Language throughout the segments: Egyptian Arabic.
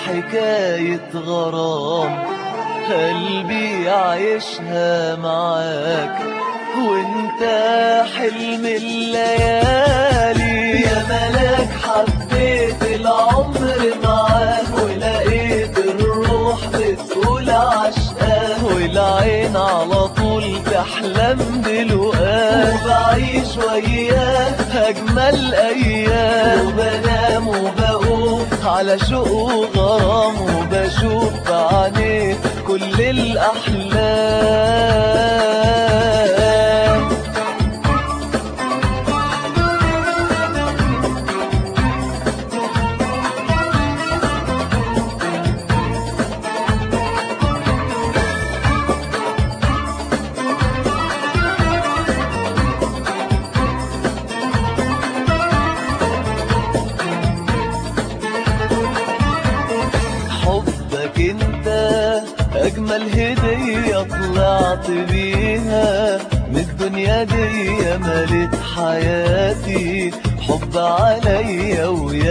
حكاية غرام قلبي عايشها معاك وانت حلم الليالي يا ملاك حبيت العمر معاك ولقيت الروح بتقول عشقاك والعين على طول تحلم بلقاك وبعيش وياك أجمل أيام وبنام وبقوم على شوق وغرام وبشوف بعينيك كل الأحلام حبك انت اجمل هدية طلعت بيها من الدنيا دي ملت حياتي حب عليا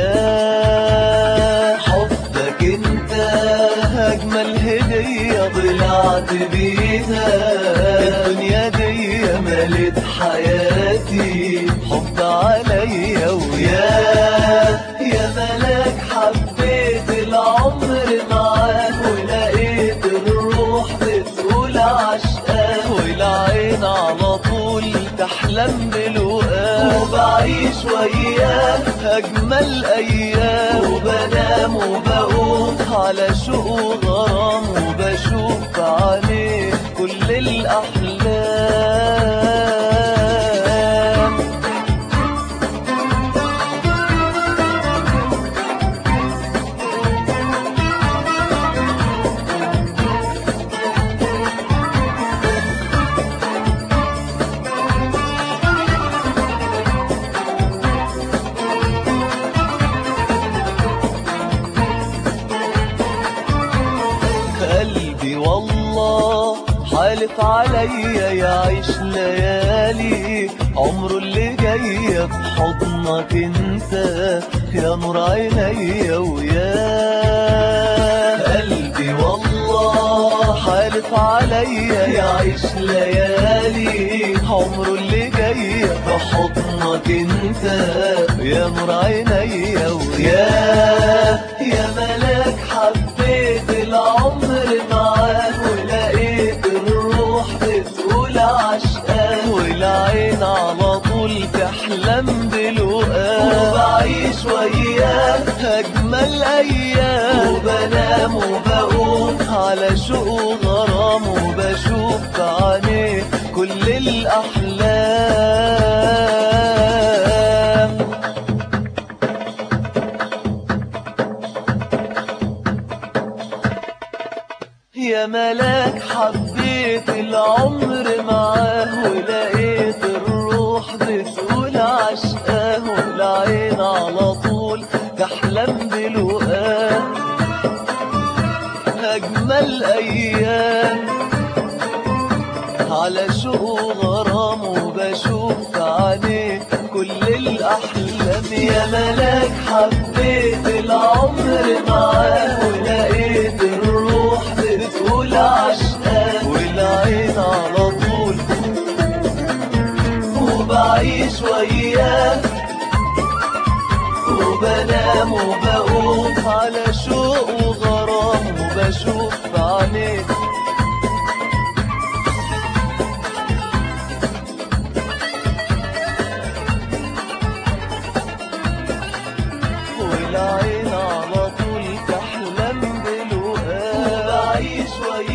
ويا حبك انت اجمل هدية طلعت بيها الدنيا دي ملت حياتي حب عليا ويا يا ملاك حبيت العمر معاك ولقيت الروح بتقول عشقاك والعين على طول تحلم بلقاك وبعيش وياك أجمل أيام وبنام وبقوم على شوق وغرام وبشوف عليك كل الأحلام قلبي والله حالف عليا يعيش ليالي عمره اللي جاي بحضنك انت يا نور عينيا ويا قلبي والله حالف عليا يعيش ليالي عمره اللي جاي بحضنك انت يا نور عينيا ويا يا ملاك حبيت العمر معاك ولقيت الروح بتقول عشقاك والعين على طول تحلم بلقاك وبعيش وياك أجمل أيام وبنام وبقوم على شوق وغرام وبشوف بعينيك كل الأحلام يا ملاك حبيت العمر معاه ولقيت الروح بتقول عشقاه والعين على طول تحلم بلقاه أجمل أيام على شوق وغرام وبشوف عليك كل الأحلام يا ملاك حبيت العمر معاه ولقيت الروح بتقول عشقاه والعين على طول وبعيش وياك وبنام وبقوم على شوق وغرام وبشوف عليك والعين على طول تحلم بالوقت وبعيش وياك